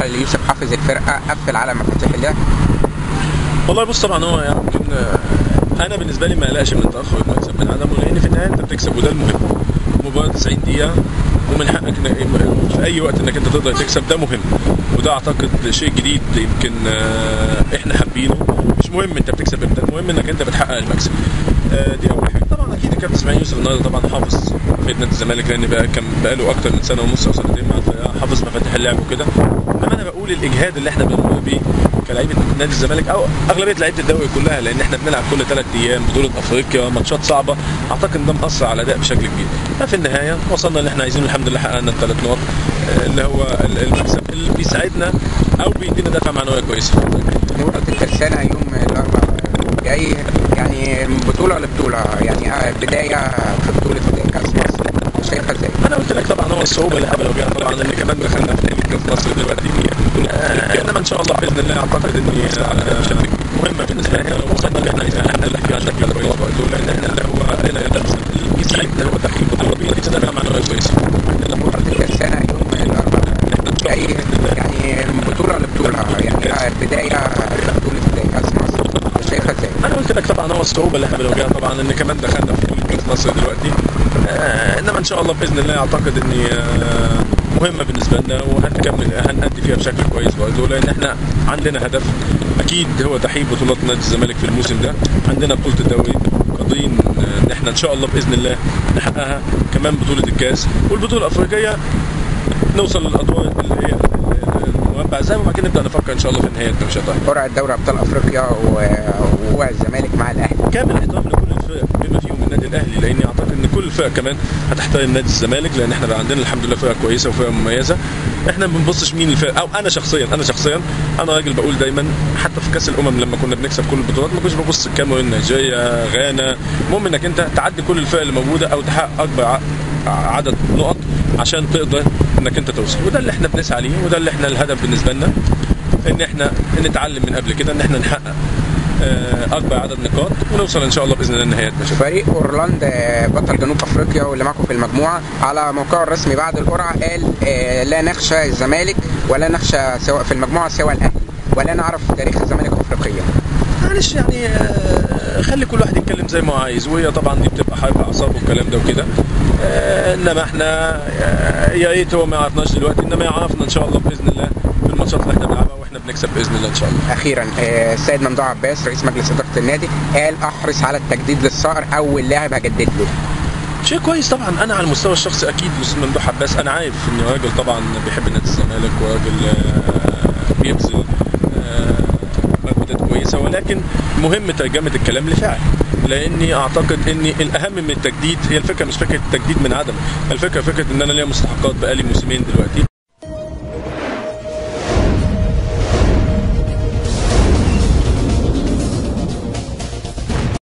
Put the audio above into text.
انتقل ليوسف حافظ الفرقه قفل على مفاتيح الله والله بص طبعا هو يعني يمكن آه، انا بالنسبه لي ما اقلقش من تاخر المكسب من عدمه لان في النهايه انت بتكسب وده المهم مباراه 90 دقيقه ومن حقك إنك- في اي وقت انك انت تقدر تكسب ده مهم وده اعتقد شيء جديد يمكن آه، احنا حابينه مش مهم انت بتكسب امتى المهم انك انت بتحقق المكسب آه، دي اول حاجه طبعا اكيد الكابتن اسماعيل يوسف النهارده طبعا حافظ في نادي الزمالك لان بقى كان بقاله اكتر من سنه ونص او سنتين مع الفرقه حافظ مفاتيح اللعب وكده انما انا بقول الاجهاد اللي احنا بنمر بيه كلاعيبه نادي الزمالك او اغلبيه لعيبه الدوري كلها لان احنا بنلعب كل ثلاث ايام بطوله افريقيا ماتشات صعبه اعتقد ان ده مأثر على الاداء بشكل كبير ففي النهايه وصلنا اللي احنا عايزينه الحمد لله حققنا الثلاث نقط آه، اللي هو ال- المكسب اللي بيساعدنا او بيدينا دفعه معنويه كويسه نقطه الترسانه يوم الاربعاء جاي يعني من بطوله لبطوله يعني آه، بدايه في بطوله كاس مصر شايفها ازاي؟ انا قلت لك طبعا هو الصعوبه اللي قبل بيها طبعا ان كمان دخلنا في نهائي كاس مصر دلوقتي آه، انما ان شاء الله باذن الله اعتقد ان آه، مهمه بالنسبه لنا وصلنا اللي احنا عايزينه الحمد لله فيها شكل كويس برضه لان احنا اللي هو هنا اللي يساعدنا هو تحقيق بطوله بيدينا دفعه معنويه كويسه نقطه الترسانه يوم الاربعاء جاي يعني من بطوله لبطوله يعني آه، بدايه في بطوله كاس مصر شايفها ازاي؟ انا قلت لك طبعا هو الصعوبه اللي احنا بنواجهها طبعا ان كمان دخلنا في بطوله كاس مصر دلوقتي آه انما ان شاء الله باذن الله اعتقد ان آه مهمه بالنسبه لنا وهنكمل هنأدي فيها بشكل كويس برضه لان احنا عندنا هدف اكيد هو تحقيق بطولات نادي الزمالك في الموسم ده عندنا بطوله الدوري قادرين آه، ان احنا ان شاء الله باذن الله نحققها كمان بطوله الكاس والبطوله الافريقيه نوصل للادوار اللي هي المربع زي وبعد كده نبدا نفكر ان شاء الله في النهايه مش هتعرف قرعه دوري ابطال افريقيا و- والزمالك مع الاهلي كامل احترام لكل الفرق بما فيهم النادي الاهلي لاني اعتقد ان كل الفرق كمان هتحترم نادي الزمالك لان احنا بقى عندنا الحمد لله فرقه كويسه وفرقه مميزه احنا ما بنبصش مين الفرق او انا شخصيا انا شخصيا انا راجل بقول دايما حتى في كاس الامم لما كنا بنكسب كل البطولات ما كنتش ببص الكاميرون نيجيريا غانا المهم انك انت تعدي كل الفرق اللي موجوده او تحقق اكبر ع- عدد نقط عشان تقدر انك انت توصل وده اللي احنا بنسعى ليه وده اللي احنا الهدف بالنسبه لنا ان احنا نتعلم من قبل كده ان احنا نحقق آه، اكبر عدد نقاط ونوصل ان شاء الله باذن الله النهايات ماشي فريق اورلاند بطل جنوب افريقيا واللي معكم في المجموعه على موقعه الرسمي بعد القرعه قال آه، لا نخشى الزمالك ولا نخشى سواء في المجموعه سوى الاهلي ولا نعرف تاريخ الزمالك افريقيا معلش يعني آه، خلي كل واحد يتكلم زي ما هو عايز وهي طبعا دي بتبقى حرب اعصاب والكلام ده وكده آه، انما احنا آه، يا ريت هو ما يعرفناش دلوقتي انما يعرفنا ان شاء الله باذن الله في الماتشات اللي احنا بنلعبها واحنا بنكسب باذن الله ان شاء الله اخيرا آه، السيد ممدوح عباس رئيس مجلس اداره النادي قال احرص على التجديد للصقر اول لاعب هجدد له شيء كويس طبعا انا على المستوى الشخصي اكيد استاذ ممدوح عباس انا عارف ان راجل طبعا بيحب نادي الزمالك وراجل آه، بيبذل آه، مجهودات كويسه ولكن مهم ترجمه الكلام لفعل لاني اعتقد ان الاهم من التجديد هي الفكره مش فكره التجديد من عدم الفكره فكره ان انا ليا مستحقات بقالي موسمين دلوقتي